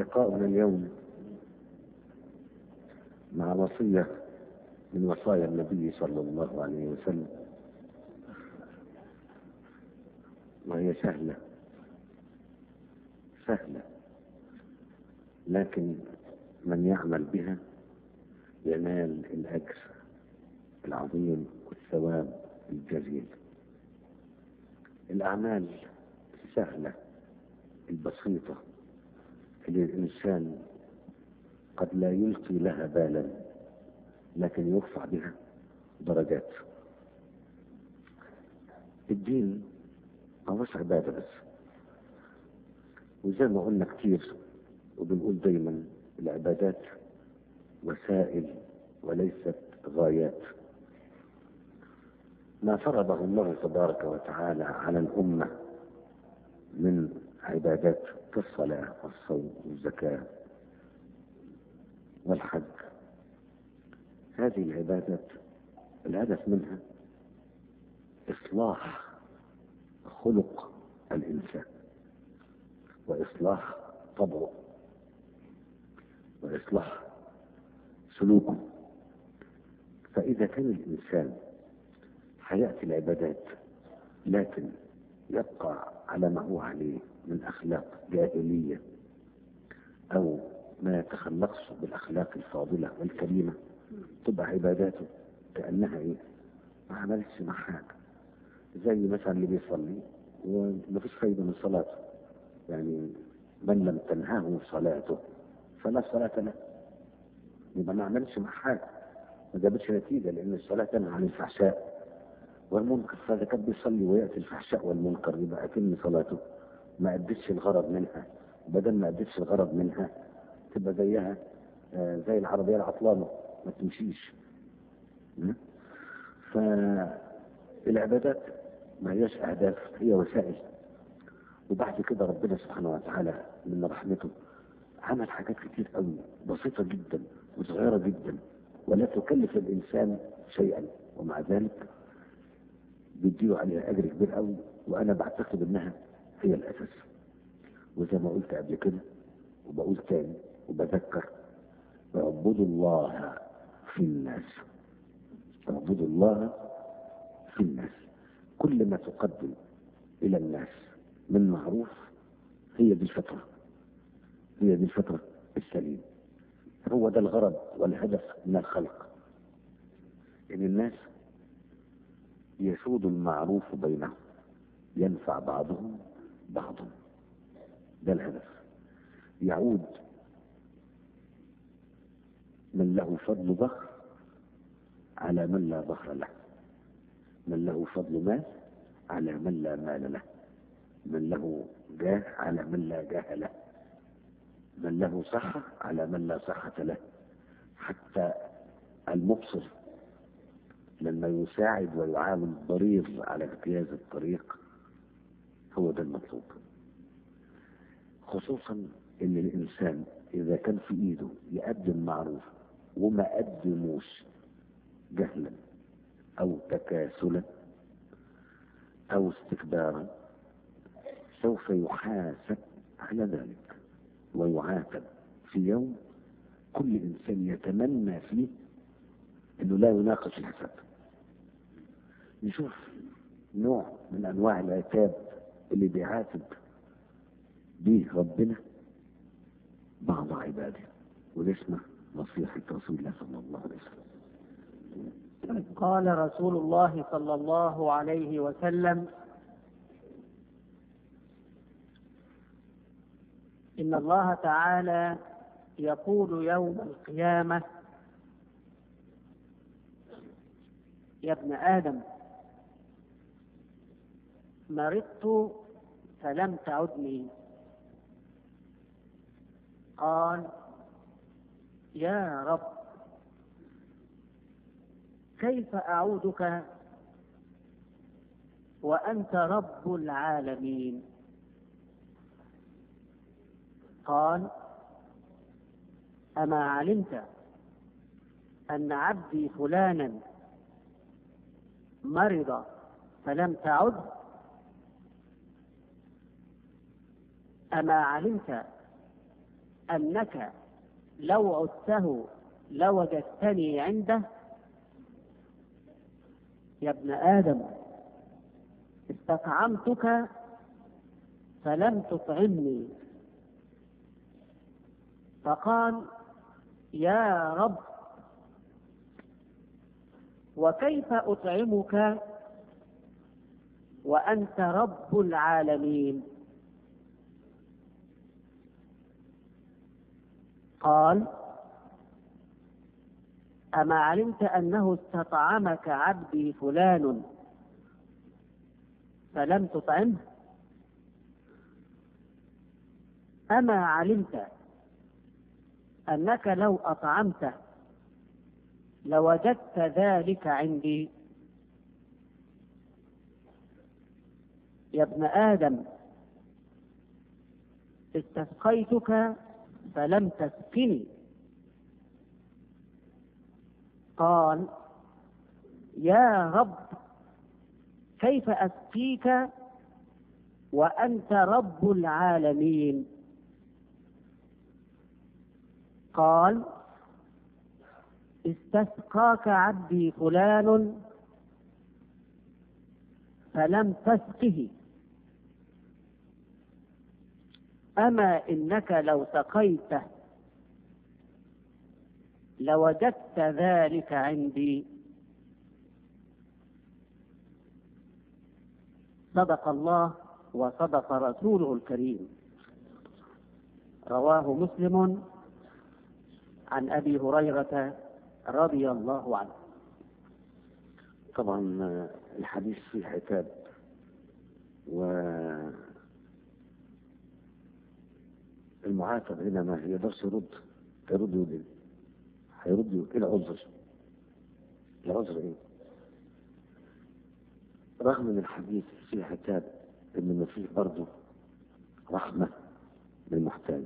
لقاؤنا اليوم مع وصية من وصايا النبي صلى الله عليه وسلم وهي سهلة سهلة لكن من يعمل بها ينال الأجر العظيم والثواب الجزيل الأعمال السهلة البسيطة اللي الإنسان قد لا يلقي لها بالا لكن يرفع بها درجات الدين ما هوش عبادة بس وزي ما قلنا كتير وبنقول دايما العبادات وسائل وليست غايات ما فرضه الله تبارك وتعالى على الأمة من عبادات كالصلاة والصوم والزكاة والحج هذه العبادات الهدف منها إصلاح خلق الإنسان وإصلاح طبعه وإصلاح سلوكه فإذا كان الإنسان حياتي العبادات لكن يبقى على ما هو عليه من أخلاق جاهلية أو ما يتخلقش بالأخلاق الفاضلة والكريمة تبقى عباداته كأنها إيه ما عملتش مع حاجة زي مثلا اللي بيصلي ومفيش فايدة من صلاته يعني من لم تنهاه صلاته فلا صلاة له يبقى ما عملش مع حاجة ما جابتش نتيجة لأن الصلاة تنهى عن الفحشاء والمنكر فإذا كان بيصلي ويأتي الفحشاء والمنكر يبقى أكن صلاته ما أدتش الغرض منها بدل ما أدتش الغرض منها تبقى زيها آه زي العربية العطلانة ما تمشيش فالعبادات ما هياش أهداف هي وسائل وبعد كده ربنا سبحانه وتعالى من رحمته عمل حاجات كتير قوي بسيطة جدا وصغيرة جدا ولا تكلف الإنسان شيئا ومع ذلك بيديله عليها أجر كبير قوي وأنا بعتقد إنها هي الأساس وزي ما قلت قبل كده وبقول تاني وبذكر اعبدوا الله في الناس اعبدوا الله في الناس كل ما تقدم إلى الناس من معروف هي دي الفطرة هي دي الفطرة السليمة هو ده الغرض والهدف من الخلق إن الناس يسود المعروف بينهم ينفع بعضهم بعضا ده الهدف يعود من له فضل ظهر على من لا ظهر له من له فضل مال على من لا مال له من له جاه على من لا جاه له من له صحة على من لا صحة له حتى المبصر لما يساعد ويعاون الضرير على اجتياز الطريق هو ده المطلوب خصوصا ان الانسان اذا كان في ايده يقدم معروف وما قدموش جهلا او تكاسلا او استكبارا سوف يحاسب على ذلك ويعاتب في يوم كل انسان يتمنى فيه انه لا يناقش الحساب نشوف نوع من انواع العتاب اللي بيعاتب به ربنا بعض عباده ونسمع نصيحة رسول الله صلى الله عليه وسلم قال رسول الله صلى الله عليه وسلم إن الله تعالى يقول يوم القيامة يا ابن آدم مرضت فلم تعدني قال يا رب كيف أعودك وأنت رب العالمين قال أما علمت أن عبدي فلانا مرض فلم تعد أما علمت أنك لو عدته لوجدتني عنده يا ابن آدم استطعمتك فلم تطعمني فقال يا رب وكيف أطعمك وأنت رب العالمين قال أما علمت أنه استطعمك عبدي فلان فلم تطعمه أما علمت أنك لو أطعمته لوجدت ذلك عندي يا ابن آدم استسقيتك فلم تسقني قال يا رب كيف أسقيك وأنت رب العالمين قال استسقاك عبدي فلان فلم تسقه أما إنك لو سقيته لوجدت ذلك عندي صدق الله وصدق رسوله الكريم رواه مسلم عن ابي هريره رضي الله عنه طبعا الحديث فيه عتاب و المعاتب هنا ما يقدرش يرد يرد يقول هيرد يقول ايه العذر العذر ايه رغم ان الحديث فيه عتاب انما فيه برضه رحمه للمحتاج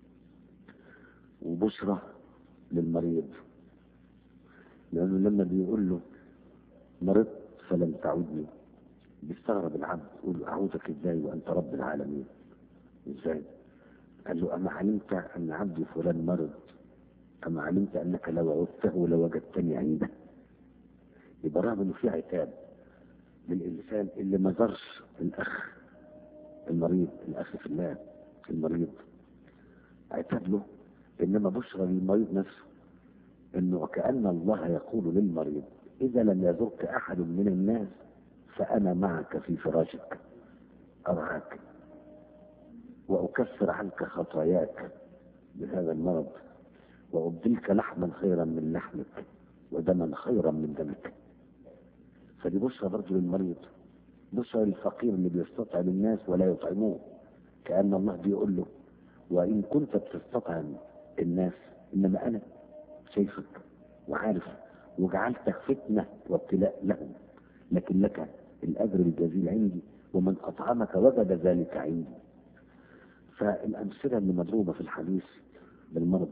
وبشرى للمريض لأنه لما بيقول له مرضت فلم تعودني بيستغرب العبد يقول له أعودك إزاي وأنت رب العالمين إزاي؟ قال له أما علمت أن عبدي فلان مرض أما علمت أنك لو عدته لوجدتني عنده يبقى رغم إنه في عتاب للإنسان اللي ما زارش الأخ المريض الأخ في الله المريض عتاب له إنما بشرى للمريض نفسه إنه وكأن الله يقول للمريض إذا لم يزرك أحد من الناس فأنا معك في فراشك أرعاك وأكفر عنك خطاياك بهذا المرض وأبدلك لحما خيرا من لحمك ودما خيرا من دمك فدي بشرى برضه للمريض بشرى للفقير اللي بيستطعم الناس ولا يطعموه كأن الله بيقول له وإن كنت بتستطعم الناس إنما أنا شايفك وعارف وجعلتك فتنة وابتلاء لهم لكن لك الأجر الجزيل عندي ومن أطعمك وجد ذلك عندي فالأمثلة اللي مضروبة في الحديث بالمرض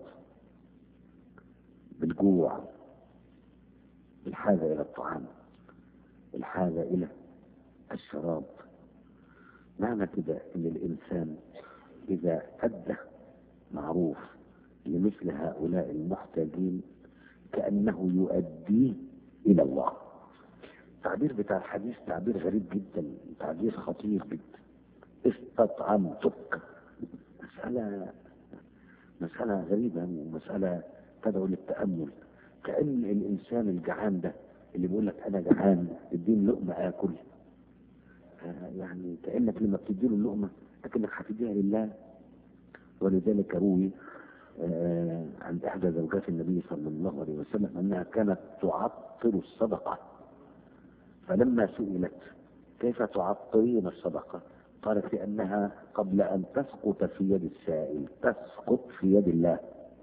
بالجوع بالحاجة إلى الطعام الحاجة إلى الشراب معنى كده إن الإنسان إذا أدى معروف لمثل هؤلاء المحتاجين كأنه يؤديه إلى الله التعبير بتاع الحديث تعبير غريب جدا تعبير خطير جدا استطعمتك مسألة مسألة غريبة ومسألة تدعو للتأمل كأن الإنسان الجعان ده اللي بيقول لك أنا جعان اديني لقمة آكل آه يعني كأنك لما بتديله اللقمة أكنك هتديها لله ولذلك روي آه عند إحدى زوجات النبي صلى الله عليه وسلم أنها كانت تعطل الصدقة فلما سئلت كيف تعطلين الصدقة قالت لأنها قبل أن تسقط في يد السائل تسقط في يد الله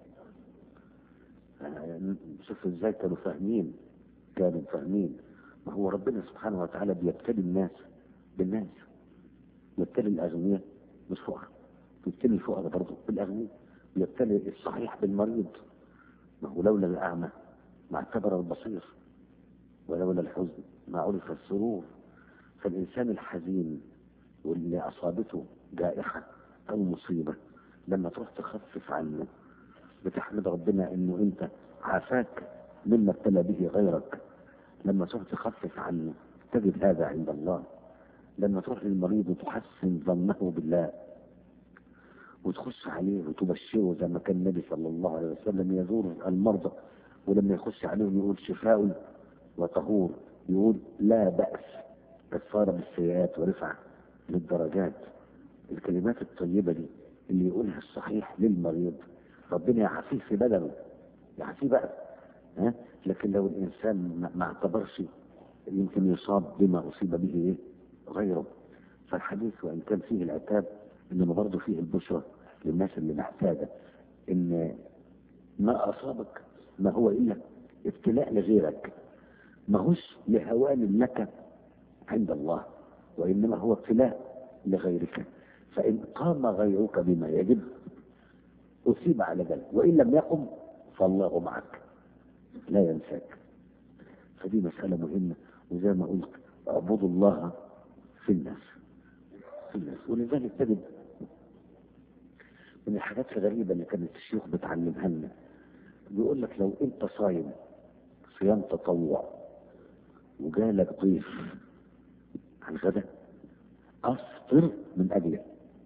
آه شوف ازاي كانوا فاهمين كانوا فاهمين ما هو ربنا سبحانه وتعالى بيبتلي الناس بالناس يبتلي الأغنياء بالفقراء يبتلي الفقراء برضه بالأغنياء يبتلي الصحيح بالمريض ما هو لولا الأعمى ما اعتبر البصير ولولا الحزن ما عرف السرور فالإنسان الحزين واللي أصابته جائحة أو مصيبة لما تروح تخفف عنه بتحمد ربنا انه انت عافاك مما ابتلى به غيرك لما تروح تخفف عنه تجد هذا عند الله لما تروح للمريض وتحسن ظنه بالله وتخش عليه وتبشره زي ما كان النبي صلى الله عليه وسلم يزور المرضى ولما يخش عليهم يقول شفاء وطهور يقول لا بأس كفارة بالسيئات ورفعة للدرجات الكلمات الطيبة دي اللي يقولها الصحيح للمريض ربنا يعافيه في بدنه يعافيه بقى ها لكن لو الإنسان ما- ما اعتبرش يمكن يصاب بما أصيب به إيه؟ غيره فالحديث وإن كان فيه العتاب إنما برضه فيه البشرى للناس اللي محتاجة إن ما أصابك ما هو إلا ابتلاء لغيرك ما هوش لهوان لك عند الله وإنما هو ابتلاء لغيرك فإن قام غيرك بما يجب أصيب على ذلك وإن لم يقم فالله معك لا ينساك فدي مسألة مهمة وزي ما قلت اعبدوا الله في الناس في الناس ولذلك تجد من الحاجات الغريبة اللي كانت الشيوخ بتعلمها لنا بيقول لك لو انت صايم صيام تطوع وجالك ضيف على الغداء افطر من اجله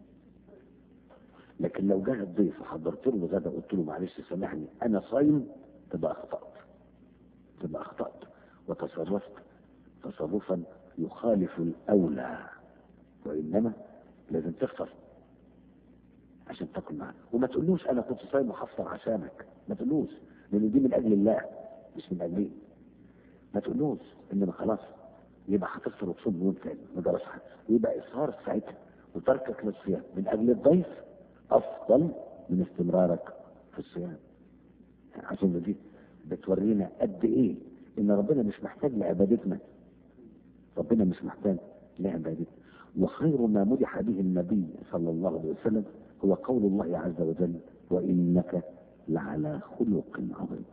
لكن لو جاء الضيف وحضرت له الغداء قلت له معلش سامحني انا صايم تبقى اخطات تبقى اخطات وتصرفت تصرفا يخالف الاولى وانما لازم تفطر عشان تاكل معاه وما تقولوش انا كنت صايم وهفطر عشانك ما تقولوش لان دي من اجل الله مش من اجلي ما تقولوش انما خلاص يبقى هتفطر وتصوم يوم تاني ما جراش حاجه ويبقى اصرار ساعتها وتركك للصيام من اجل الضيف افضل من استمرارك في الصيام عشان دي بتورينا قد ايه ان ربنا مش محتاج لعبادتنا ربنا مش محتاج لعبادتنا وخير ما مدح به النبي صلى الله عليه وسلم هو قول الله عز وجل وانك لعلى خلق عظيم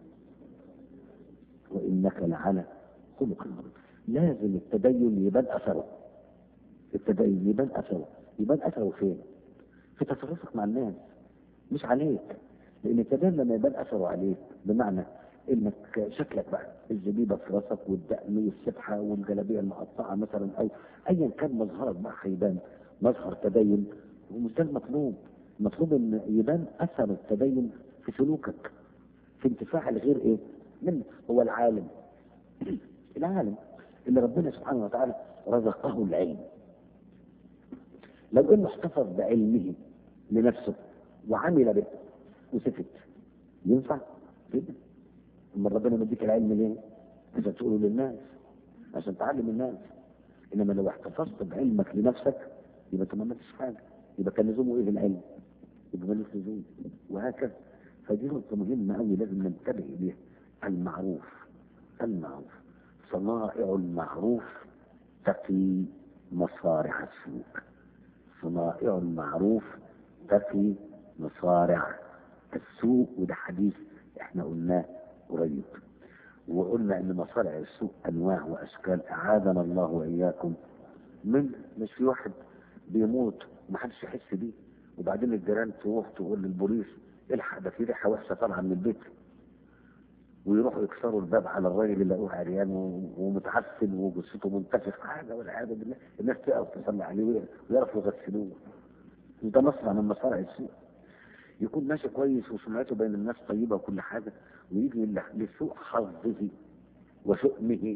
وانك لعلى خلق عظيم لازم التدين يبان اثره التدين يبان اثره يبان اثره فين في تصرفك مع الناس مش عليك لان التدين لما يبان اثره عليك بمعنى انك شكلك بقى الزبيبه في راسك والدقن والسبحه والجلابيه المقطعه مثلا او ايا كان مظهرك بقى هيبان مظهر تدين ومش ده المطلوب المطلوب ان يبان اثر التدين في سلوكك في انتفاع الغير ايه من هو العالم العالم اللي ربنا سبحانه وتعالى رزقه العلم لو انه احتفظ بعلمه لنفسه وعمل به وسكت ينفع كده اما ربنا مديك العلم ليه عشان تقوله للناس عشان تعلم الناس انما لو احتفظت بعلمك لنفسك يبقى انت ما عملتش حاجه يبقى كان لزومه ايه العلم يبقى ملوش لزوم وهكذا فدي نقطه مهمه قوي لازم ننتبه اليها المعروف المعروف صنائع المعروف تقي مصارع السوء صنائع المعروف تقي مصارع السوء وده حديث احنا قلناه قريب وقلنا ان مصارع السوء انواع واشكال اعاذنا الله واياكم من مش في واحد بيموت محدش يحس بيه وبعدين الجيران تروح تقول للبوليس الحق ده في ريحه وحشه طالعه من البيت ويروحوا يكسروا الباب على الراجل اللي لقوه عريان و- ومتعفن وجثته منتفخ حاجه والعياذ بالله الناس تقف تصلي عليه ويعرفوا يغسلوه وده مصنع من مصارع السوء يكون ماشي كويس وسمعته بين الناس طيبه وكل حاجه ويجي ل- لسوء حظه وشؤمه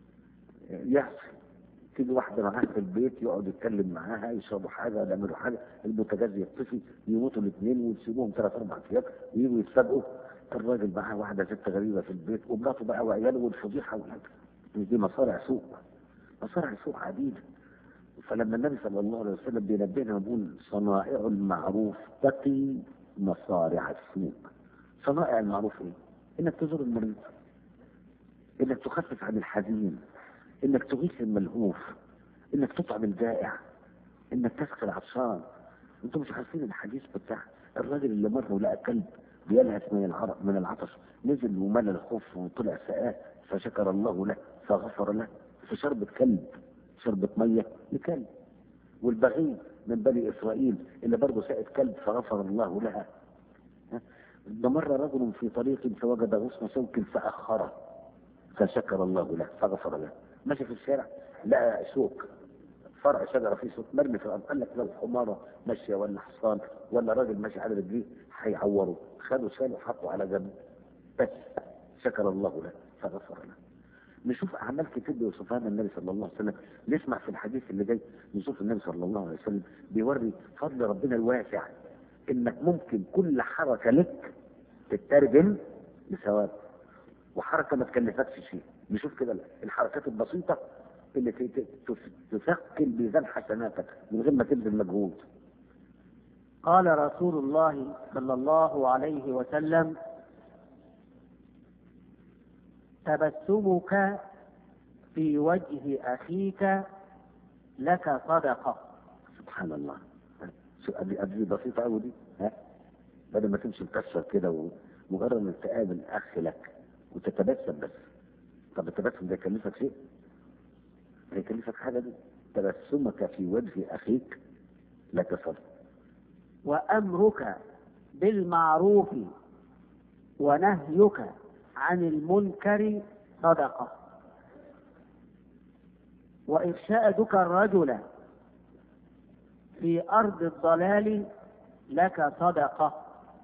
يحصل تيجي واحده معاه في البيت يقعد يتكلم معاها يشربوا حاجه ولا يعملوا حاجه البوتاجاز يطفي يموتوا الاثنين ويسيبوهم ثلاث اربع ايام ويجوا يتسابقوا الراجل معاه واحده ست غريبه في البيت ومراته بقى وعياله والفضيحه والحاجه مش دي مصارع سوء مصارع سوء عديده فلما النبي صلى الله عليه وسلم بينبهنا يقول صنائع المعروف تقي مصارع السوء صنائع المعروف ايه؟ انك تزور المريض انك تخفف عن الحزين انك تغيث الملهوف انك تطعم الجائع انك تسقي العطشان انتم مش عارفين الحديث بتاع الراجل اللي مر ولقى كلب بيلهث من العرق من العطش نزل وملى الخف وطلع سقاه فشكر الله له فغفر له فشربت كلب شربت ميه لكلب والبغي من بني اسرائيل اللي برضه سقت كلب فغفر الله لها ها؟ ده مر رجل في طريق فوجد غصن شوك فاخره فشكر الله له فغفر له ماشي في الشارع لقى شوك فرع شجره فيه شوك مرمي في الارض قال لك لو حماره ماشيه ولا حصان ولا راجل ماشي على رجليه هيعوره خدوا شاله حطوا على جنب بس شكر الله له فغفر له نشوف اعمال كتير بيوصفها لنا النبي صلى الله عليه وسلم نسمع في الحديث اللي جاي نشوف النبي صلى الله عليه وسلم بيوري فضل ربنا الواسع انك ممكن كل حركه لك تترجم لثواب وحركه ما تكلفكش شيء نشوف كده الحركات البسيطه اللي ت- ت- تف- تثقل ميزان حسناتك من غير ما تبذل مجهود قال رسول الله صلى الله عليه وسلم تبسمك في وجه أخيك لك صدقة سبحان الله ها؟ شو قد قد دي بسيطه قوي دي ها بدل ما تمشي مكسر كده ومجرد انك تقابل اخ لك وتتبسم بس طب التبسم ده يكلفك شيء؟ ده يكلفك حاجه دي تبسمك في وجه اخيك لك صدقه وأمرك بالمعروف ونهيك عن المنكر صدقة وإرشادك الرجل في أرض الضلال لك صدقة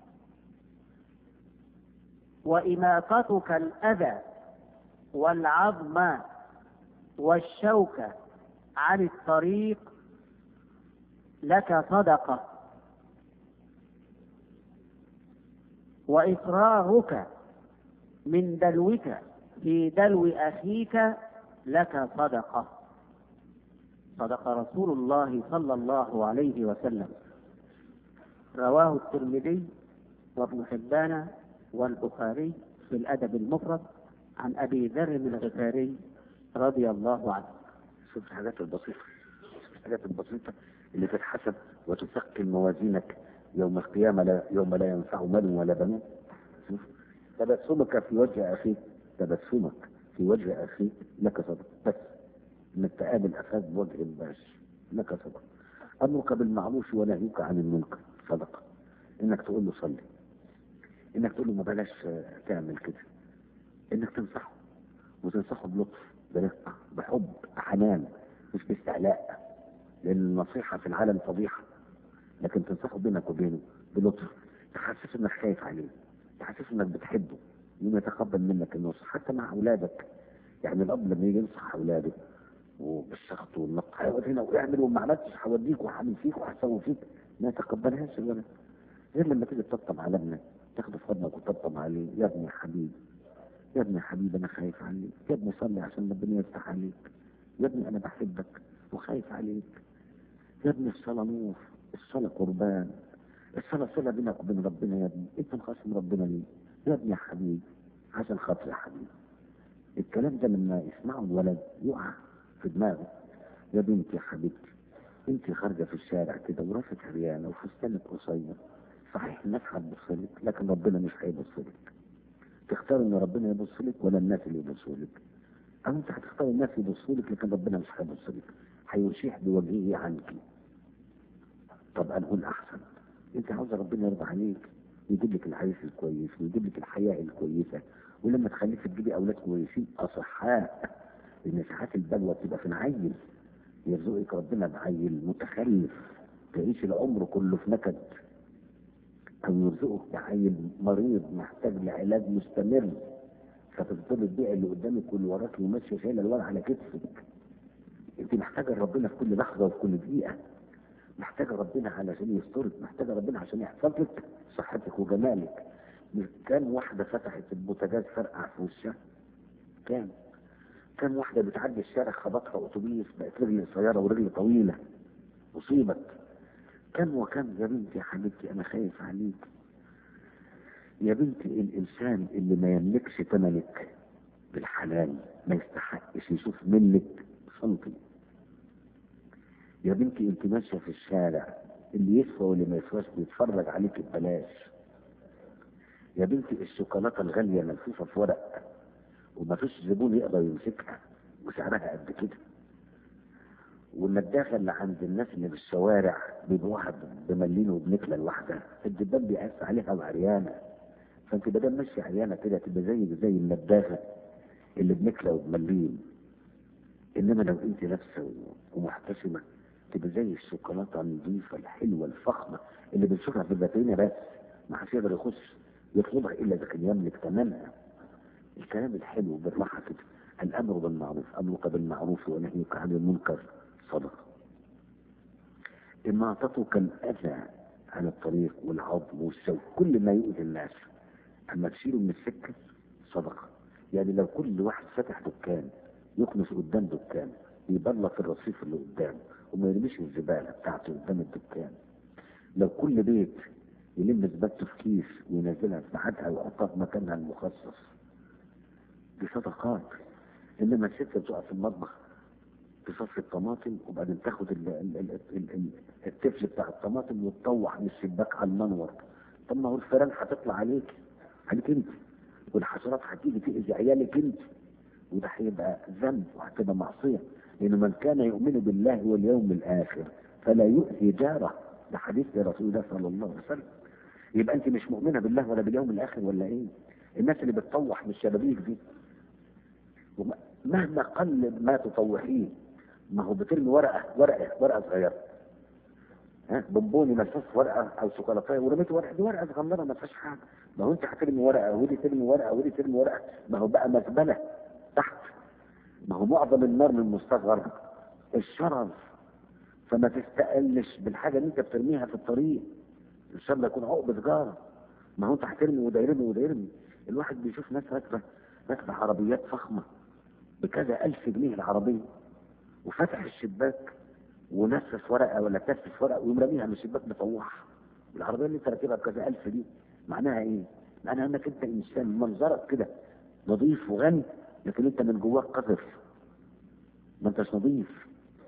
وإماطتك الأذى والعظم والشوك عن الطريق لك صدقة وإفراغك من دلوك في دلو أخيك لك صدقة صدق رسول الله صلى الله عليه وسلم رواه الترمذي وابن حبان والبخاري في الأدب المفرد عن أبي ذر الغفاري رضي الله عنه شوف الحاجات البسيطة شوف الحاجات البسيطة اللي تتحسب وتثقل موازينك يوم القيامة لا يوم لا ينفع مال ولا بنون شوف تبسمك في وجه أخيك تبسمك في وجه أخيك لك صدق بس انك تقابل أخاك بوجه مباشر لك صدق أمرك بالمعروف ونهيك عن المنكر صدقة انك تقول له صلي انك تقول له ما بلاش آه، تعمل كده انك تنصحه وتنصحه بلطف برقة بحب بحنان مش باستعلاء لأن النصيحة في العالم فضيحة لكن تنصحه بينك وبينه بلطف تحسسه انك خايف عليه تحسسه انك بتحبه يوم يتقبل منك النصح حتى مع اولادك يعني الاب لما يجي ينصح اولاده وبالشخط والنقد هيقعد هنا ويعمل وما عملتش هوديك وهعمل فيك وهسوي فيك ما يتقبلهاش الولد غير لما تيجي تطبطب على ابنك تاخده في حضنك وتطبطب عليه يا ابني يا حبيبي يا ابني يا حبيبي انا خايف عليك يا ابني صلي عشان ربنا يفتح عليك يا ابني انا بحبك وخايف عليك يا ابني الصلاة نور الصلاة قربان الصلاة صلة بينك وبين ربنا يا ابني انت مخاصم ربنا ليه يا ابني يا حبيبي عشان خاطر يا حبيبي الكلام ده لما يسمعه الولد يقع في دماغه يا بنتي يا حبيبتي انت خارجة في الشارع كده وراسك عريانة وفستانك قصير صحيح الناس هتبص لك لكن ربنا مش هيبص لك تختار ان ربنا يبص لك ولا الناس اللي يبصوا لك او انت هتختار الناس يبصوا لك لكن ربنا مش هيبص لك هيشيح بوجهه عنك طب انقول احسن انت عاوز ربنا يرضى عليك يجيب لك العريس الكويس ويجيب لك الحياه الكويسه ولما تخليك تجيبي اولاد كويسين اصحاء لان ساعات البلوى تبقى في العيل يرزقك ربنا بعيل متخلف تعيش العمر كله في نكد او يرزقك بعيل مريض محتاج لعلاج مستمر فتفضل تبيع اللي قدامك واللي وراك وماشي شايله الورق على كتفك انت محتاجه ربنا في كل لحظه وفي كل دقيقه محتاجه ربنا علشان يسترك محتاجه ربنا عشان يحفظ لك صحتك وجمالك مش كان واحده فتحت البوتاجاز فرقع في وشها كان كان واحده بتعدي الشارع خبطها اتوبيس بقت رجل قصيره ورجل طويله اصيبت كم وكم يا بنتي يا حبيبتي انا خايف عليك يا بنتي الانسان اللي ما يملكش ثمنك بالحلال ما يستحقش يشوف منك سنتي يا بنتي انت ماشيه في الشارع اللي يسوى واللي ما يسواش بيتفرج عليك ببلاش يا بنتي الشوكولاته الغاليه ملفوفه في ورق وما فيش زبون يقدر يمسكها وسعرها قد كده والنداخه اللي عند الناس اللي في الشوارع بيبقى واحد بملين وبنكله لوحدها الدبان بيقاس عليها وعريانه فانت بدل ماشي عريانه كده تبقى زي زي النداخه اللي بنكله وبملين انما لو انت لابسه ومحتشمه تبقى زي الشوكولاته النظيفه الحلوه الفخمه اللي بنشوفها في الباترينا بس ما حدش يقدر يخش يطلبها الا اذا كان يملك ثمنها الكلام الحلو بالراحه كده الامر بالمعروف امرك بالمعروف ونهيك عن المنكر صدقه اماطتك الاذى عن الطريق والعظم والسوء كل ما يؤذي الناس اما تشيله من السكه صدقه يعني لو كل واحد فتح دكان يكنس قدام دكان يبلط الرصيف اللي قدامه وما يرميش الزباله بتاعته قدام الدكان لو كل بيت يلم زبالته في كيس وينزلها في ميعادها ويحطها في مكانها المخصص دي صدقات انما الست بتقف في المطبخ تصفي الطماطم وبعدين تاخد ال ال ال ال ال التفل بتاع الطماطم وتطوح من الشباك على المنور طب ما هو الفيران هتطلع عليك عليك انت والحشرات هتيجي تأذي عيالك انت وده هيبقى ذنب وهتبقى معصيه لأن من كان يؤمن بالله واليوم الآخر فلا يؤذي جاره ده حديث لرسول الله صلى الله عليه وسلم يبقى أنت مش مؤمنة بالله ولا باليوم الآخر ولا إيه؟ الناس اللي بتطوح من الشبابيك دي وم- مهما قل ما تطوحيه ما هو بترمي ورقة ورقة ورقة صغيرة ها بونبوني ملفوف ورقة أو شوكولاتة ورميت ورقة دي ورقة صغيرة ما فيهاش حاجة ما هو أنت هترمي ورقة ودي ترمي ورقة ودي ترمي ورقة ما هو بقى مزبلة تحت ما هو معظم النار من مستصغر الشرف فما تستقلش بالحاجة اللي انت بترميها في الطريق ان شاء الله يكون عقب سجارة ما هو انت هترمي وده يرمي وده يرمي الواحد بيشوف ناس راكبة راكبة عربيات فخمة بكذا ألف جنيه العربية وفتح الشباك ونفس ورقة ولا تفس ورقة ويرميها من الشباك مطوعها العربية اللي انت راكبها بكذا ألف دي معناها ايه؟ معناها انك انت انسان منظرك كده نظيف وغني لكن انت من جواك قذر ما انتش نظيف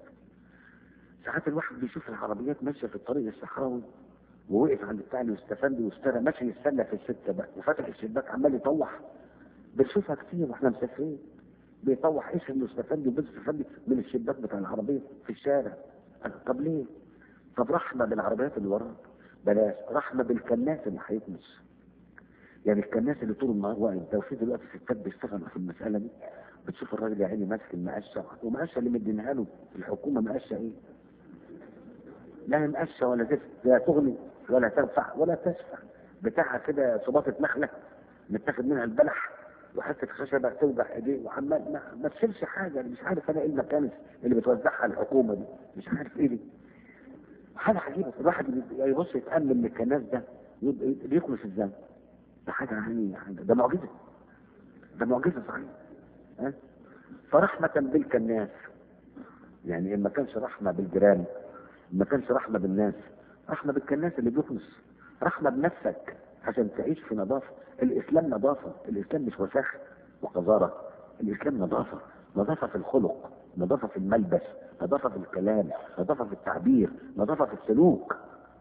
ساعات الواحد بيشوف العربيات ماشيه في الطريق الصحراوي ووقف عند بتاع الاستفندي واشترى ماشي يستنى في السكه بقى وفتح الشباك عمال يطوح بنشوفها كتير واحنا مسافرين بيطوح ايش الاستفندي وبنت الاستفندي من الشباك بتاع العربيه في الشارع طب ليه؟ طب رحمه بالعربيات اللي وراك بلاش رحمه بالكناس اللي هيكنس يعني الكناس اللي طول النهار واقف ده وفي دلوقتي ستات بيشتغلوا في المساله دي بتشوف الراجل يا عيني ماسك المقشه ومقشه اللي مدينها له الحكومه مقشه ايه؟ لا هي مقشه ولا زفت لا تغني ولا تنفع ولا تشفع بتاعها كده صباطه نخله متاخد منها البلح وحته خشبه توجع ايديه وعمال ما, ما تشيلش حاجه أنا مش عارف انا ايه المكانس اللي بتوزعها الحكومه دي مش عارف ايه دي حاجه عجيبه الواحد يبص يتامل من الكناس ده يبقى- بيكنس ازاي ده حاجه يعني حاجة ده معجزه ده معجزه صحيح ها فرحمه بالكناس يعني ما كانش رحمه بالجيران ما كانش رحمه بالناس رحمه بالكناس اللي بيكنس رحمه بنفسك عشان تعيش في نظافه الاسلام نظافه الاسلام مش وساخه وقذاره الاسلام نظافه نظافه في الخلق نظافه في الملبس نظافه في الكلام نظافه في التعبير نظافه في السلوك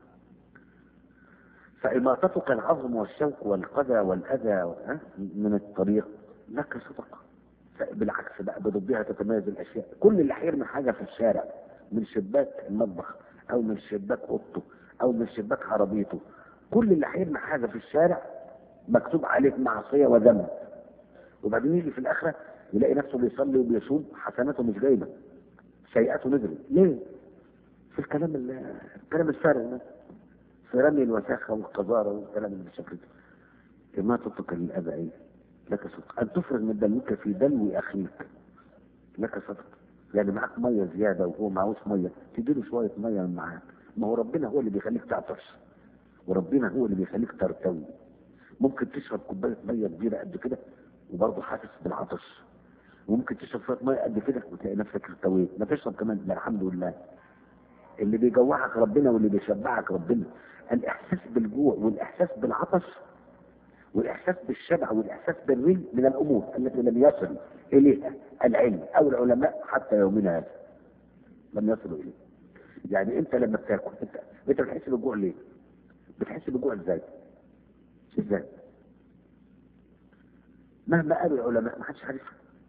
فإماطتك العظم والشوك والقذى والأذى ها، من الطريق لك صدقة بالعكس بقى بضدها تتميز الأشياء كل اللي هيرمي حاجة في الشارع من شباك المطبخ أو من شباك أوضته أو من شباك عربيته كل اللي هيرمي حاجة في الشارع مكتوب عليه معصية وذنب وبعدين يجي في الآخرة يلاقي نفسه بيصلي وبيصوم حسناته مش جايبة سيئاته نزلت ليه؟ في الكلام ال- الكلام الفارغ ده في رمي الوساخة والقذارة والكلام اللي بالشكل ده إماتتك للأذى إيه؟ لك صدق أن تفرغ من دلوك في دلو أخيك لك صدق يعني معاك مية زيادة وهو معهوش مية تديله شوية مية من معاك ما هو ربنا هو اللي بيخليك تعطش وربنا هو اللي بيخليك ترتوي ممكن تشرب كوباية مية كبيرة قد كده وبرضه حاسس بالعطش وممكن تشرب شوية مية قد كده وتلاقي نفسك ارتويت ما تشرب كمان لا الحمد لله اللي بيجوعك ربنا واللي بيشبعك ربنا الاحساس بالجوع والاحساس بالعطش والاحساس بالشبع والاحساس بالري من الامور التي لم يصل اليها العلم او العلماء حتى يومنا هذا لم يصلوا اليه يعني انت لما بتاكل انت انت بتحس بالجوع ليه؟ بتحس بالجوع ازاي؟ ازاي؟ مهما قالوا العلماء ما حدش عارفها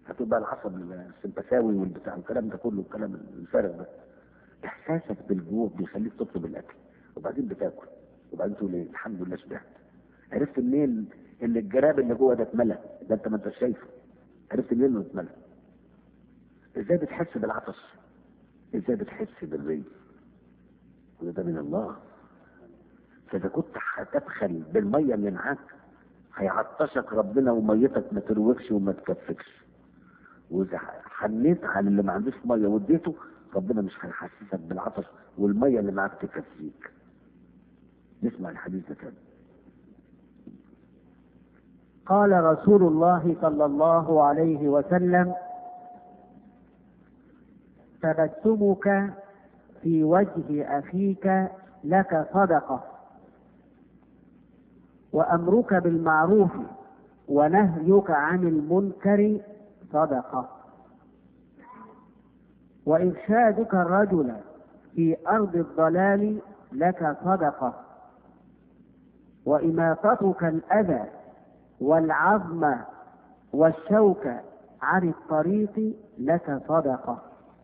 هتبقى العصب السمبثاوي والبتاع الكلام ده كله الكلام الفارغ ده احساسك بالجوع بيخليك تطلب الاكل وبعدين بتاكل وبعدين تقول ايه الحمد لله شبعت عرفت منين ان الجراب اللي جوه ده اتملى ده انت ما انت شايفه عرفت منين انه اتملى ازاي بتحس بالعطش ازاي بتحس بالري وده من الله فاذا كنت هتبخل بالميه اللي معاك هيعطشك ربنا وميتك ما تروكش وما تكفكش واذا حنيت على اللي ما عندوش ميه واديته ربنا مش هيحسسك بالعطش والميه اللي معاك تكفيك نسمع الحديث ده تاني قال رسول الله صلى الله عليه وسلم تبسمك في وجه اخيك لك صدقه وامرك بالمعروف ونهيك عن المنكر صدقه وارشادك الرجل في ارض الضلال لك صدقه واماطتك الاذى والعظم والشوك عن الطريق لك صدقه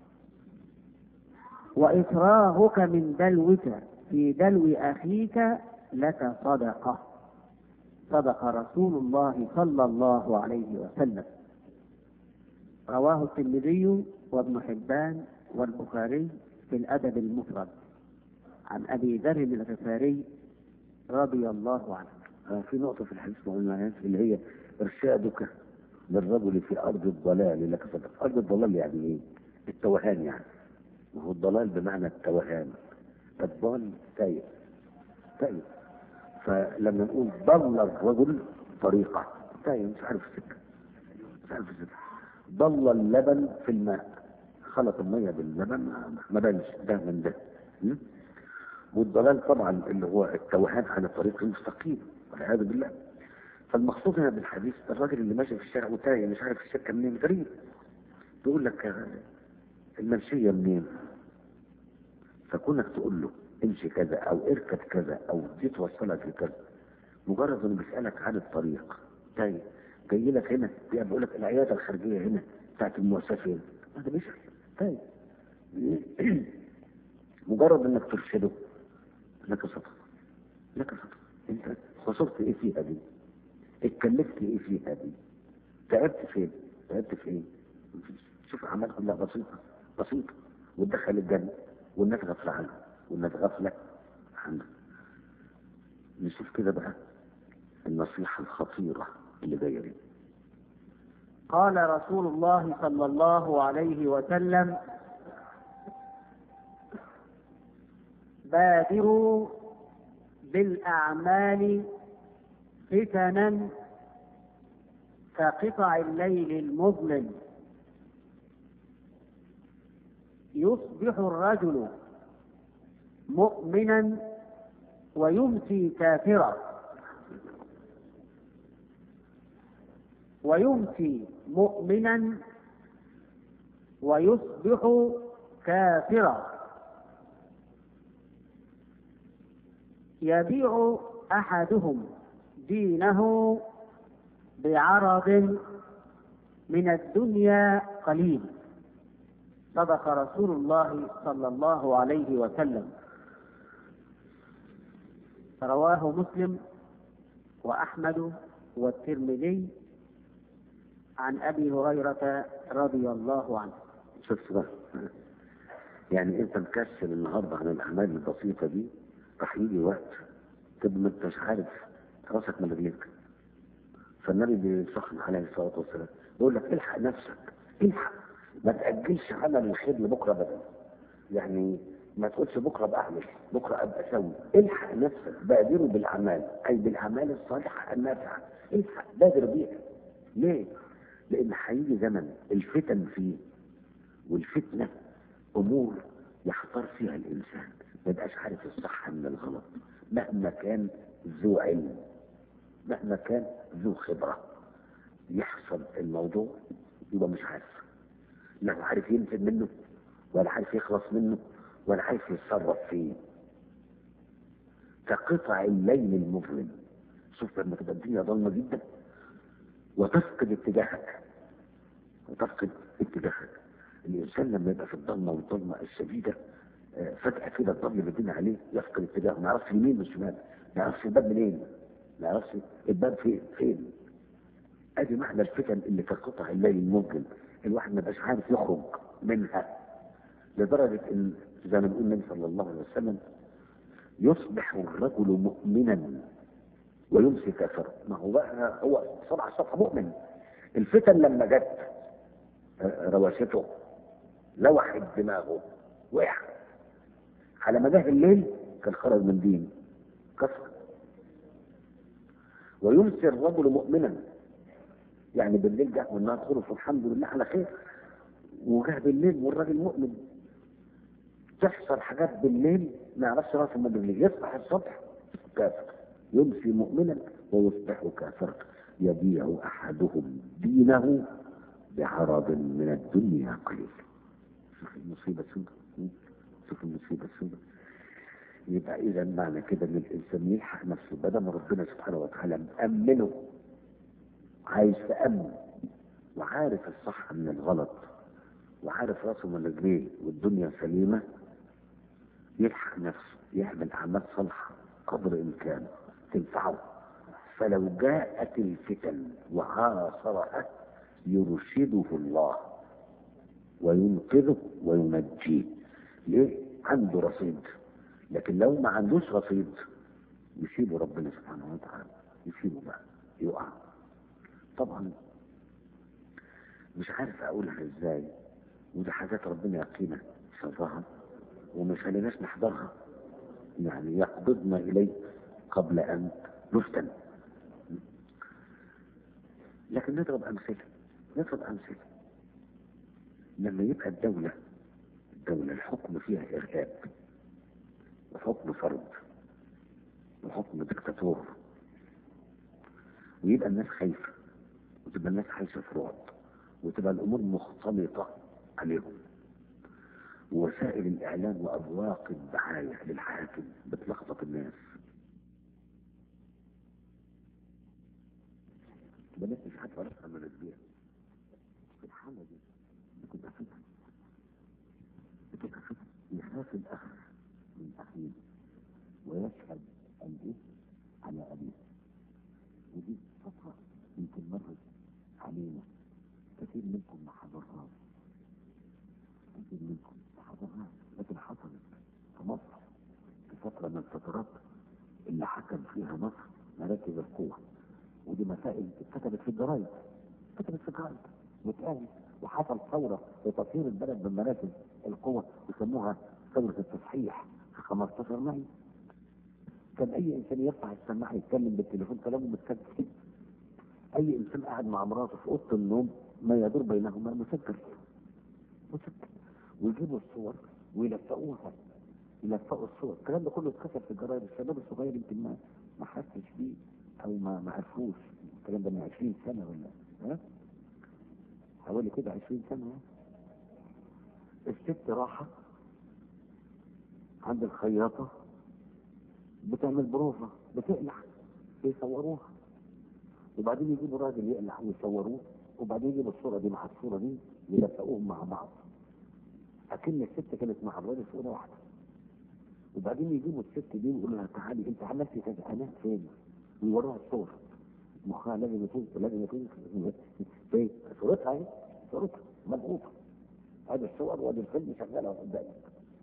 وإفراغك من دلوك في دلو أخيك لك صدقة صدق رسول الله صلى الله عليه وسلم رواه الترمذي وابن حبان والبخاري في الأدب المفرد عن أبي ذر الغفاري رضي الله عنه آه في نقطة في الحديث مهمة اللي هي إرشادك للرجل في أرض الضلال لك صدق أرض الضلال يعني إيه؟ التوهان يعني ما هو الضلال بمعنى التوهان الضال تايه تايه فلما نقول ضل الرجل طريقة تايه مش عارف السكة مش عارف السكة ضل اللبن في الماء خلط المية باللبن ما بانش ده من ده م? والضلال طبعا اللي هو التوهان عن الطريق المستقيم والعياذ بالله فالمقصود هنا بالحديث الراجل اللي ماشي في الشارع وتايه مش عارف السكة منين غريب بيقول لك المنشية منين فكونك تقول له امشي كذا او اركب كذا او دي توصلك لكذا مجرد انه بيسألك عن الطريق تايه جاي لك هنا بيقول لك العيادة الخارجية هنا بتاعت المؤسسة هنا هذا بيسأل تايه مجرد انك ترشده لك صدق لك صدق انت خسرت ايه فيها دي اتكلفت ايه فيها دي تعبت فين تعبت في ايه شوف اعمال كلها بسيطه بسيطه وتدخل الجنه والناس غافله عنها والناس غافله عنها نشوف كده بقى النصيحه الخطيره اللي جايه دي قال رسول الله صلى الله عليه وسلم بادروا بالأعمال فتنا كقطع الليل المظلم يصبح الرجل مؤمنا ويمسي كافرا ويمسي مؤمنا ويصبح كافرا يبيع احدهم دينه بعرض من الدنيا قليل صدق رسول الله صلى الله عليه وسلم رواه مسلم واحمد والترمذي عن ابي هريره رضي الله عنه شفت بقى يعني انت مكسل النهارده عن الاعمال البسيطه دي راح يجي وقت تبقى ما انتش عارف راسك من رجليك فالنبي بيسخن عليه الصلاه والسلام يقول لك الحق نفسك الحق ما تاجلش عمل الخير لبكره بدل يعني ما تقولش بكره بعمل بكره ابقى اسوي الحق نفسك بادروا بالاعمال اي بالاعمال الصالحه النافعه الحق بادر بيها ليه؟ لان هيجي زمن الفتن فيه والفتنه امور يحتار فيها الانسان ما يبقاش عارف الصح من الغلط مهما كان ذو علم مهما كان ذو خبره يحصل الموضوع يبقى مش عارف لا هو عارف ينفذ منه ولا عارف يخلص منه ولا عارف يتصرف فيه كقطع الليل المظلم شوف لما تبقى الدنيا ضلمه جدا وتفقد اتجاهك وتفقد اتجاهك الانسان لما يبقى في الضلمه والظلمه الشديده آه، فجاه كده الضل بيدينا عليه يفقد اتجاهه ما يعرفش يمين من شمال ما يعرفش الباب منين ما يعرفش الباب فين فين ادي معنى الفتن اللي كقطع الليل المظلم الواحد ما يبقاش عارف يخرج منها لدرجه ان زي ما بيقول النبي صلى الله عليه وسلم يصبح الرجل مؤمنا ويمسي كافرا ما هو بقى هو صبح الصبح مؤمن الفتن لما جت آه، رواشته لوحت دماغه وقع على ما جه الليل كان خرج من دين كفر ويمسي الرجل مؤمنا يعني بالليل جه والنهار خلص والحمد لله على خير وجه بالليل والراجل مؤمن تحصل حاجات بالليل ما يعرفش راسه من بالليل يصبح الصبح كافر يمسي مؤمنا ويصبح كافرا يبيع احدهم دينه بعرض من الدنيا قليل شوف المصيبه السوداء شوف المصيبه السوداء يبقى اذا معنى كده ان الانسان يلحق نفسه بدل ما ربنا سبحانه وتعالى مأمنه عايش في امن وعارف الصح من الغلط وعارف راسه من رجليه والدنيا سليمه يلحق نفسه يعمل اعمال صالحه قدر امكانه تنفعه فلو جاءت الفتن وعاصرها يرشده الله وينقذه وينجيه ليه عنده رصيد لكن لو ما عندوش رصيد يسيبه ربنا سبحانه وتعالى يسيبه بقى يقع طبعا مش عارف اقولها ازاي ودي حاجات ربنا يقينا شرها ومش خليناش نحضرها يعني يقبضنا اليه قبل ان نفتن لكن نضرب امثله نضرب امثله لما يبقى الدوله الدوله الحكم فيها ارهاب وحكم فرد وحكم دكتاتور ويبقى الناس خايفه وتبقى الناس عايشه في رعب وتبقى الامور مختلطه عليهم ووسائل الاعلام وابواق الدعايه للحاكم بتلخبط الناس بنات مش عارفه راسها من رجليها في الحاله دي بتبقى فتن بتبقى فتن يخاف الاخ من اخيه ويشهد الايه على ابيه ودي فتره يمكن مرت علينا كثير منكم ما حضرهاش كثير منكم ما حضرهاش لكن حصلت في مصر في فتره من الفترات اللي حكم فيها مصر مراكز القوه ودي مسائل اتكتبت في الجرايد اتكتبت في الجرايد واتقال وحصل ثوره لتطهير البلد من مراكز القوه يسموها ثوره التصحيح في 15 مايو كان اي انسان يرفع السماعه يتكلم بالتليفون كلامه متسجل اي انسان قاعد مع مراته في اوضه النوم ما يدور بينهما مسجل مسجل ويجيبوا الصور ويلفقوها يلفقوا الصور الكلام ده كله اتكتب في الجرايد الشباب الصغير يمكن ما ما حسش بيه او ما ما عرفوش الكلام ده من 20 سنه ولا ها حوالي كده 20 سنه ها؟ الست راحه عند الخياطه بتعمل بروفه بتقلع بيصوروها وبعدين يجيبوا راجل يقلع ويصوروه وبعدين يجيبوا الصوره دي مع الصوره دي يلفقوهم مع بعض اكن الست كانت مع الراجل صوره واحده وبعدين يجيبوا الست دي ويقولوا لها تعالي انت عملتي كذا انا فين ويوروها الصور مخها لازم يكون لازم يكون فين صورتها اهي صورتها مضغوطه هذه الصور وادي الفيلم شغاله قدامك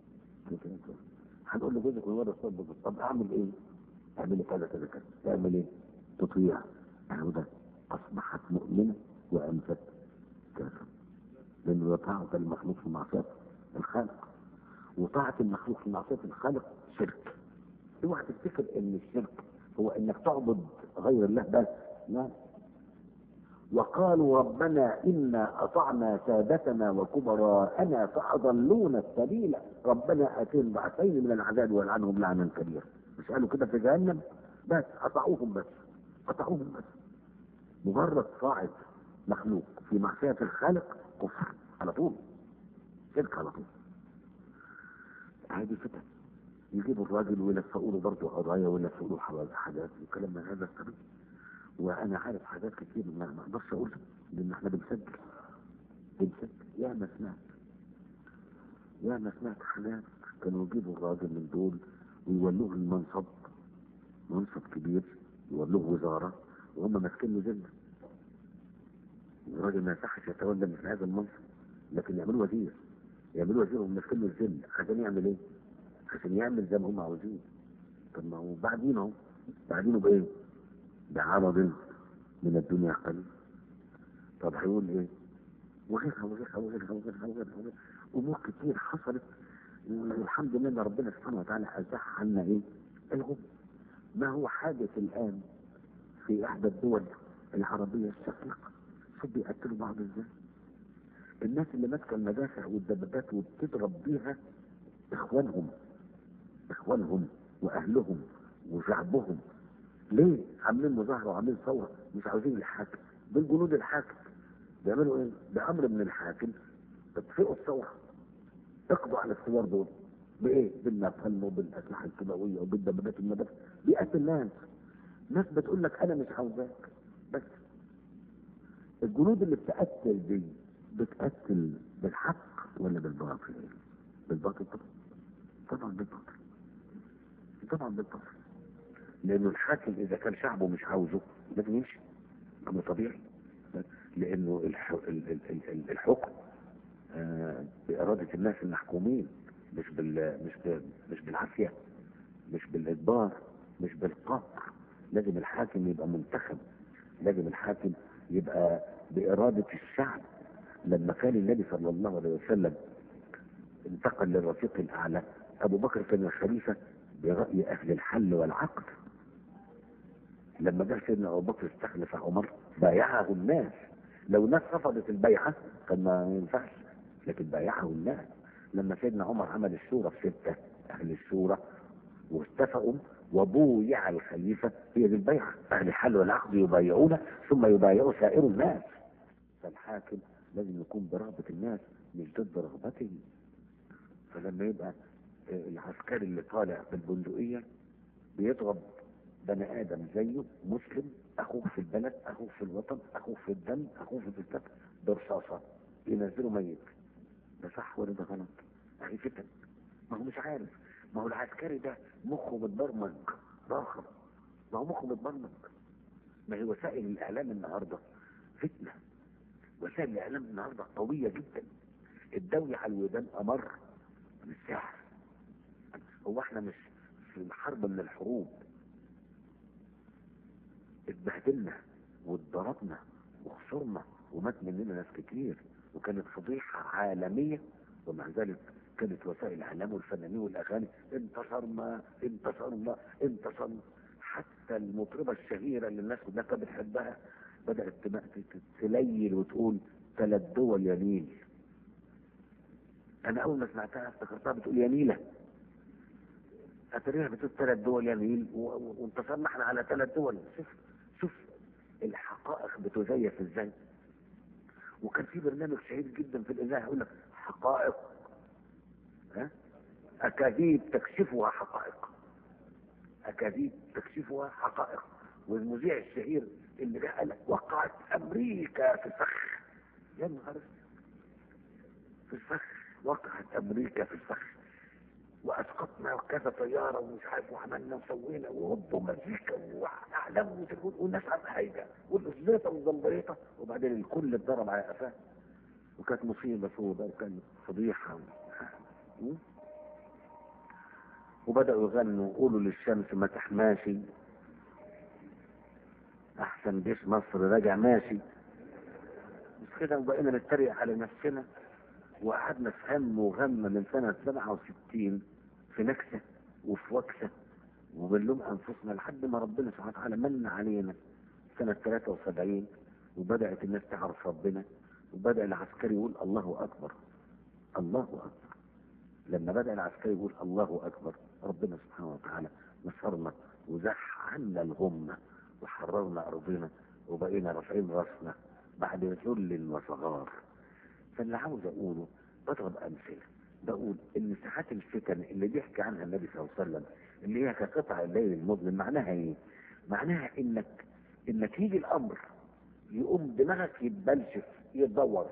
هنقول لجوزك ويوري الصور بالظبط طب اعمل ايه؟ اعملي كذا كذا كذا تعمل ايه؟ تطيع يعني ده اصبحت مؤمنه وامست كافره لان طاعه المخلوق في معصيه الخالق وطاعه المخلوق في معصيه الخالق شرك اوعى تفتكر ان الشرك هو انك تعبد غير الله بس لا وقالوا ربنا إنا أطعنا سادتنا وكبراءنا فأضلونا السبيل ربنا آتيهم ضعفين من العذاب والعنهم لعنا كبيرا مش قالوا كده في جهنم بس أطاعوهم بس أطاعوهم بس مجرد طاعة مخلوق في معصية الخالق كفر على طول شرك على طول هذه فتن يجيبوا الراجل ويلفقوا له برضه قضايا ويلفقوا له حاجات وكلام من هذا القبيل وانا عارف حاجات كتير ما ما اقدرش اقولها لان احنا بنسجل تمسك يا ما سمعت يا ما سمعت حاجات كانوا يجيبوا الراجل من دول ويولوه المنصب منصب كبير يولوه وزارة وهم ماسكين له ذمة الراجل ما يصحش يتولى من هذا المنصب لكن يعملوا وزير يعملوا وزير وهم ماسكين له الذمة عشان يعمل ايه؟ عشان يعمل زي ما هم عاوزين طب ما هو بعدينه بعدينه بايه؟ بعرض من الدنيا قليل طب هيقول ايه؟ وغيرها وغيرها وغيرها وغيرها وغيرها وغيرها امور كتير حصلت والحمد لله ان ربنا سبحانه وتعالى ازاح عنا ايه؟ الغم ما هو حادث الان في احدى الدول العربيه الشقيقه شوف بيقتلوا بعض ازاي؟ الناس اللي ماسكه المدافع والدبابات وبتضرب بيها اخوانهم اخوانهم واهلهم وشعبهم ليه عاملين مظاهره وعاملين ثوره مش عاوزين الحاكم دول جنود الحاكم بيعملوا ايه بامر من الحاكم تطفئوا الثوره اقضوا على الثوار دول بايه بالنفل وبالاسلحه الكيماويه وبالدبابات المدافع بيقتل ناس ناس بتقول لك انا مش عاوزاك بس الجنود اللي بتقتل دي بتقتل بالحق ولا بالباطل بالباطل طبعا طبعا بالباطل طبعا بالباطل لانه الحاكم اذا كان شعبه مش عاوزه لازم يمشي امر طبيعي لانه الح... ال- ال- ال- ال- الحكم آه، بإرادة الناس المحكومين مش بال مش ب... مش بالعافية مش بالإجبار مش بالقهر لازم الحاكم يبقى منتخب لازم الحاكم يبقى بإرادة الشعب لما كان النبي صلى الله عليه وسلم انتقل للرفيق الأعلى أبو بكر كان الخليفة برأي أهل الحل والعقد لما جه سيدنا أبو بكر استخلف عمر بايعه الناس لو الناس رفضت البيعة كان ما ينفعش لكن بايعه الناس لما سيدنا عمر عمل الشورى في ستة أهل الشورى واتفقوا وبويع الخليفة هي دي البيعة أهل الحل والعقد يبايعون ثم يبايعوا سائر الناس فالحاكم لازم يكون برغبة الناس مش ضد رغبتهم فلما يبقى آه، العسكري اللي طالع بالبندقية بيضرب بني آدم زيه مسلم أخوه في البلد أخوه في الوطن أخوه في الدم أخوه في الكتاب برصاصة ينزله ميت ده صح ولا ده غلط؟ أخي فتن ما هو مش عارف ما هو العسكري ده مخه متبرمج راخر ما هو مخه متبرمج ما هي وسائل الإعلام النهاردة فتنة وسائل الإعلام النهاردة قوية جدا الدوي على الودان أمر من السحر هو احنا مش في حرب من الحروب اتبهدلنا واتضربنا وخسرنا ومات مننا ناس كتير وكانت فضيحة عالمية ومع ذلك كانت وسائل الإعلام والفنانين والأغاني انتصرنا انتصرنا انتصرنا حتى المطربة الشهيرة اللي الناس كلها كانت بتحبها بدأت تم- ت- تليل وتقول ثلاث دول يا نيل أنا أول ما سمعتها افتكرتها بتقول يا نيلة أتريها بتقول ثلاث دول يا نيل و- و- وانتصرنا احنا على ثلاث دول شوف شوف الحقائق بتزيف ازاي وكان في برنامج شهير جدا في الاذاعه يقول لك حقائق ها اكاذيب تكشفها حقائق اكاذيب تكشفها حقائق والمذيع الشهير اللي جه قال لك وقعت امريكا في الفخ يا نهار أسود. في الفخ وقعت امريكا في الفخ واسقطنا كذا طياره ومش عارف وعملنا وسوينا وهوب ومزيكا واعلام وتلفون والناس على حاجه والاسبيطه والزنبريطه وبعدين الكل اتضرب على قفاه وكانت مصيبه سوداء وكانت فضيحه و... وبداوا يغنوا قولوا للشمس ما تحماشي احسن جيش مصر راجع ماشي مش كده وبقينا نتريق على نفسنا وقعدنا في هم وغم من سنة 67 في نكسة وفي وكسة وبنلوم أنفسنا لحد ما ربنا سبحانه وتعالى من علينا سنة 73 وبدأت الناس تعرف ربنا وبدأ العسكري يقول الله أكبر الله أكبر لما بدأ العسكري يقول الله أكبر ربنا سبحانه وتعالى نصرنا وزح عنا الغمة وحررنا أرضنا وبقينا رافعين راسنا بعد ذل وصغار فاللي عاوز اقوله بضرب امثله بقول ان ساعات الفتن اللي بيحكي عنها النبي صلى الله عليه وسلم اللي هي كقطع الليل المظلم معناها ايه؟ معناها انك انك يجي الامر يقوم دماغك يتبلشف يتدور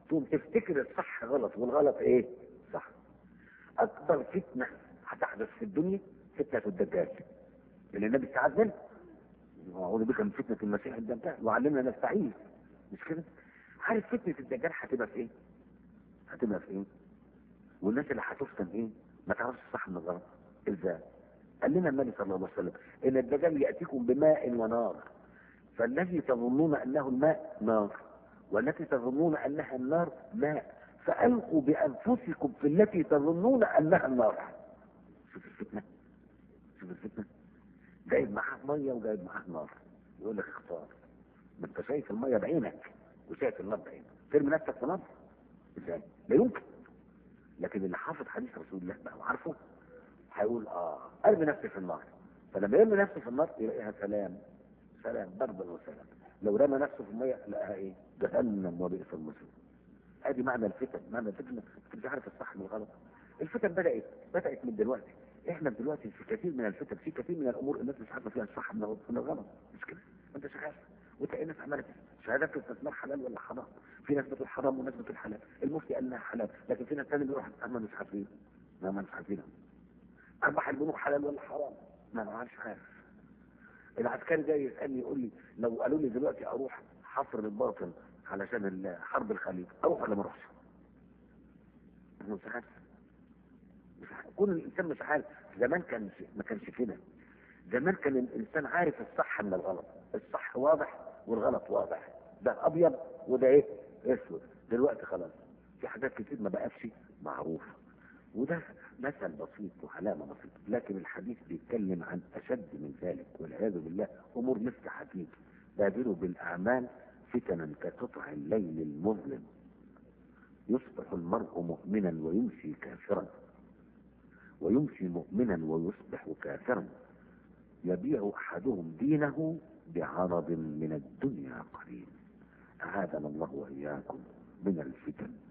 تقوم تفتكر الصح غلط والغلط ايه صح اكبر فتنة هتحدث في الدنيا فتنة الدجال اللي النبي استعاذ منها اعوذ بك من فتنة المسيح الدجال وعلمنا نستعيذ مش كده عارف فتنة الدجال هتبقى في ايه هتبقى في ايه والناس اللي هتفتن ايه ما تعرفش الصح من الغلط ازاي قال لنا النبي صلى الله عليه وسلم ان الدجال ياتيكم بماء ونار فالذي تظنون انه الماء نار والتي تظنون انها النار ماء فالقوا بانفسكم في التي تظنون انها النار شوف الفتنه شوف الفتنه جايب معاه ميه وجايب معاه نار يقول لك اختار ما انت شايف الميه بعينك وشايف النار بعينك ترمي نفسك في نار ازاي لا يمكن لكن اللي حافظ حديث رسول الله بقى وعارفه هيقول اه ارمي نفسي في النار فلما يرمي نفسه في النار يلاقيها سلام سلام بردا وسلام لو رمى نفسه في الميه لقاها ايه جهنم وبئس المصير ادي معنى الفتن معنى الفتن انت مش عارف الصح من الغلط الفتن بدات بدات من دلوقتي احنا دلوقتي في كثير من الفتن في كثير من الامور الناس مش عارفه فيها الصح من الغلط مش كده انت شغال وتلاقي الناس عملت شهادات الاستثمار حلال ولا حرام في ناس بتقول حرام وناس بتقول حلال المفتي قال انها حلال لكن في ناس تاني بيروح اما مش عارفين ما مش عارفين ارباح البنوك حلال ولا حرام ما انا عارف عارف العسكري جاي يسالني يقول لي لو قالوا لي دلوقتي اروح حفر الباطن علشان حرب الخليج اروح ولا ما اروحش؟ انا مش عارف مش عارف كون الانسان مش عارف زمان كان ما كانش كده زمان كان الانسان عارف الصح من الغلط الصح واضح والغلط واضح ده ابيض وده ايه اسود دلوقتي خلاص في حاجات كتير ما بقاش معروفه وده مثل بسيط وعلامة بسيطة لكن الحديث بيتكلم عن أشد من ذلك والعياذ بالله أمور مثل حديث بادروا بالأعمال فتنا كقطع الليل المظلم يصبح المرء مؤمنا ويمسي كافرا ويمسي مؤمنا ويصبح كافرا يبيع أحدهم دينه بعرض من الدنيا قليل أعاذنا الله وإياكم من الفتن